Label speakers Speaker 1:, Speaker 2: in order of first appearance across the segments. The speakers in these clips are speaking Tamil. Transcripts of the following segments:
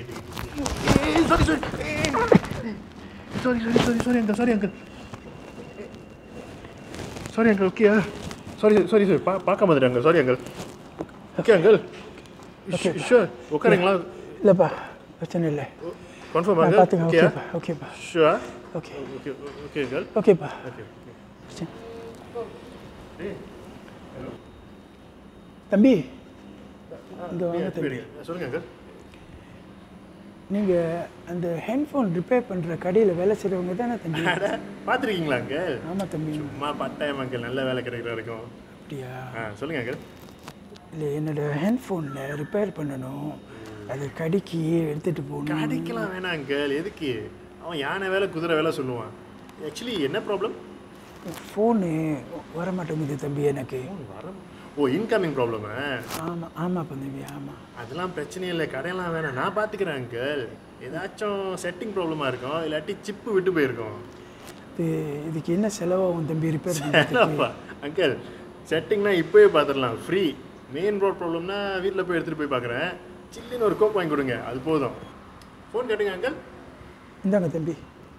Speaker 1: Sorry sorry sorry sorry sorry sorry uncle sorry uncle sorry uncle okay sorry sorry sorry பா பார்க்க மாதிரி uncle sorry uncle okay uncle sure உட்காருங்களா
Speaker 2: இல்லைப்பா பிரச்சனை இல்லை
Speaker 1: கன்ஃபார்ம்
Speaker 2: நான்
Speaker 1: அங்கிள்
Speaker 2: பார்த்துக்கேன்
Speaker 1: ஓகே
Speaker 2: ஓகேப்பா ஓகேப்பா
Speaker 1: sure
Speaker 2: okay
Speaker 1: okay okay uncle
Speaker 2: ஓகேப்பா
Speaker 1: ஓகே
Speaker 2: பிரச்சனை தம்பி இங்கே வாங்க தம்பி
Speaker 1: சொல்லுங்க அங்கிள்
Speaker 2: நீங்கள் அந்த ஹேண்ட்ஃபோன் ரிப்பேர் பண்ணுற கடையில் வேலை செய்கிறவங்க தானே தம்பி
Speaker 1: பார்த்துருக்கீங்களா அங்கிள்
Speaker 2: ஆமாம் தம்பி
Speaker 1: சும்மா பட்டாயம் அங்கிள் நல்ல வேலை கிடைக்கிற வரைக்கும்
Speaker 2: அப்படியா
Speaker 1: ஆ சொல்லுங்க அங்கிள்
Speaker 2: இல்லை என்னோட ஹேண்ட்ஃபோனில் ரிப்பேர் பண்ணணும் அது கடைக்கு எடுத்துகிட்டு போகணும்
Speaker 1: கடைக்கெல்லாம் வேணாம் அங்கிள் எதுக்கு அவன் யானை வேலை குதிரை வேலை சொல்லுவான் ஆக்சுவலி என்ன ப்ராப்ளம்
Speaker 2: ஃபோனு வர மாட்டேங்குது தம்பி எனக்கு
Speaker 1: வர ஓ இன்கமிங் ப்ராப்ளமா
Speaker 2: ஆமாம் ஆமாம் தம்பி ஆமாம்
Speaker 1: அதெல்லாம் பிரச்சனை இல்லை கடையெல்லாம் வேணாம் நான் பார்த்துக்கிறேன் அங்கிள் ஏதாச்சும் செட்டிங் ப்ராப்ளமாக இருக்கும் இல்லாட்டி சிப்பு விட்டு போயிருக்கும்
Speaker 2: இது இதுக்கு என்ன செலவாகும் தம்பி ரிப்பேர் பண்ணுறதுக்கு
Speaker 1: என்னப்பா அங்கிள் செட்டிங்னா இப்போயே பார்த்துடலாம் ஃப்ரீ மெயின் ரோட் ப்ராப்ளம்னா வீட்டில் போய் எடுத்துகிட்டு போய் பார்க்குறேன் சில்லுன்னு ஒரு கோப் வாங்கி கொடுங்க அது போதும் ஃபோன் கேட்டுங்க அங்கிள்
Speaker 2: இந்தாங்க தம்பி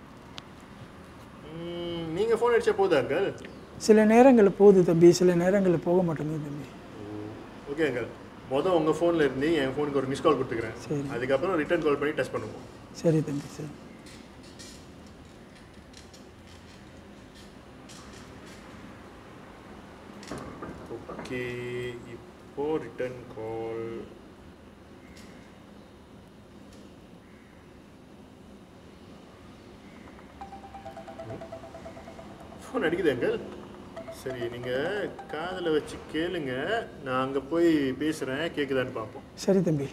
Speaker 1: நீங்கள் ஃபோன் அடிச்சா போதும் அங்கிள்
Speaker 2: சில நேரங்களில் போகுது தம்பி சில நேரங்களில் போக மாட்டேங்குது தம்பி
Speaker 1: ஓகே அங்கிள் மொதல் உங்கள் ஃபோனில் இருந்து என் ஃபோனுக்கு ஒரு மிஸ் கால் கொடுத்துக்கிறேன்
Speaker 2: சரி.
Speaker 1: அதுக்கப்புறம் ரிட்டர்ன் கால் பண்ணி டெஸ்ட் பண்ணுவோம்
Speaker 2: சரி தம்பி சரி
Speaker 1: ஓகே இப்போ ரிட்டர்ன் கால் ஃபோன் அடிக்குது அங்கிள் சரி நீங்கள் காதில் வச்சு கேளுங்க நான் அங்கே போய் பேசுகிறேன் கேட்குதான்னு பார்ப்போம்
Speaker 2: சரி தம்பி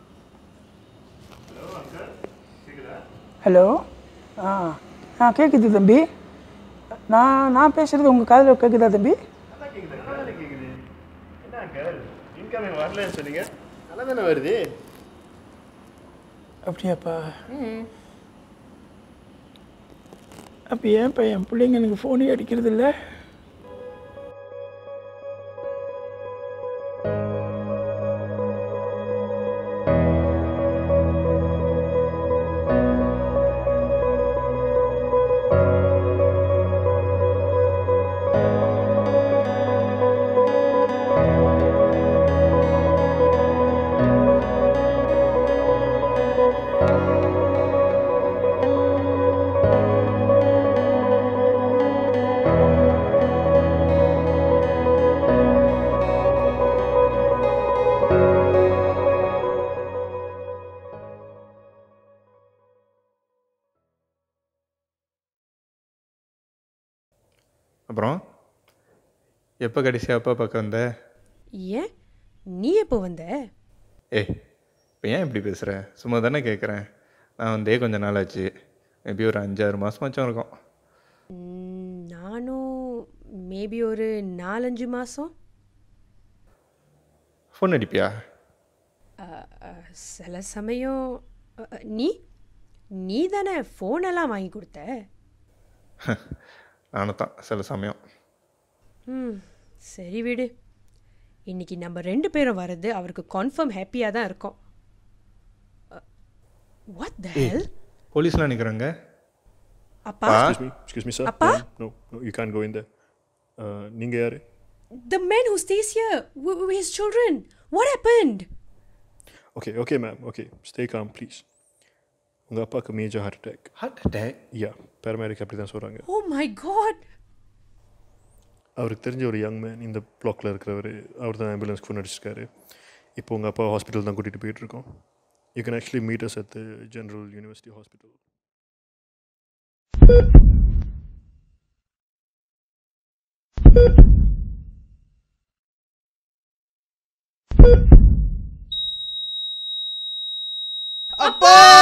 Speaker 1: ஹலோ அங்கிள் கேட்குதா
Speaker 2: ஹலோ ஆ ஆ கேட்குது தம்பி நான் நான் பேசுகிறது உங்கள் காதில் கேட்குதா தம்பி
Speaker 1: நல்லா கேட்குது நல்லா கேட்குது என்ன அங்கிள் இன்கமிங் வரலன்னு சொன்னீங்க நல்லா தானே வருது
Speaker 2: அப்படியாப்பா
Speaker 1: ம்
Speaker 2: அப்போ ஏன்ப்பா என் பிள்ளைங்க எனக்கு ஃபோனே அடிக்கிறது இல்லை
Speaker 3: அப்புறம் எப்போ கடைசியாக அப்பா பார்க்க வந்த
Speaker 4: ஏன் நீ எப்போ வந்த
Speaker 3: ஏய் இப்போ ஏன் இப்படி பேசுகிற சும்மா தானே கேட்குறேன் நான் வந்தே கொஞ்ச நாள் ஆச்சு மேபி ஒரு அஞ்சாறு மாதமாச்சும் இருக்கும்
Speaker 4: ம், நானும் மேபி ஒரு நாலஞ்சு மாதம்
Speaker 3: ஃபோன் அடிப்பியா
Speaker 4: சில சமயம் அ, அ, நீ நீ தானே ஃபோனெல்லாம் வாங்கி கொடுத்த
Speaker 3: நானும் தான் சில சமயம்
Speaker 4: ம் சரி விடு இன்னைக்கு நம்ம ரெண்டு பேரும் வர்றது அவருக்கு கன்ஃபார்ம் ஹாப்பியாக தான் இருக்கும் வாட் த ஹெல்
Speaker 3: போலீஸ்லாம் நிற்கிறாங்க
Speaker 4: அப்பா
Speaker 1: Excuse me, excuse me, sir.
Speaker 4: Appa?
Speaker 1: No, no, no, you can't go in there. Uh, நீங்க யாரு
Speaker 4: the man who stays here with, with his children what happened
Speaker 1: okay okay ma'am okay stay calm please உங்கள் அப்பாவுக்கு major heart attack
Speaker 3: heart attack
Speaker 1: yeah paramedic அப்படி தான் சொல்கிறாங்க
Speaker 4: oh my god
Speaker 1: அவருக்கு தெரிஞ்ச ஒரு யங் மேன் இந்த பிளாக்ல இருக்கிறவர் அவர் தான் ஆம்புலன்ஸ்க்கு ஃபோன் அடிச்சிருக்காரு இப்போ உங்கள் அப்பா ஹாஸ்பிட்டல் தான் கூட்டிகிட்டு போயிட்டு இருக்கோம் you can actually meet us at general university hospital
Speaker 3: அப்பா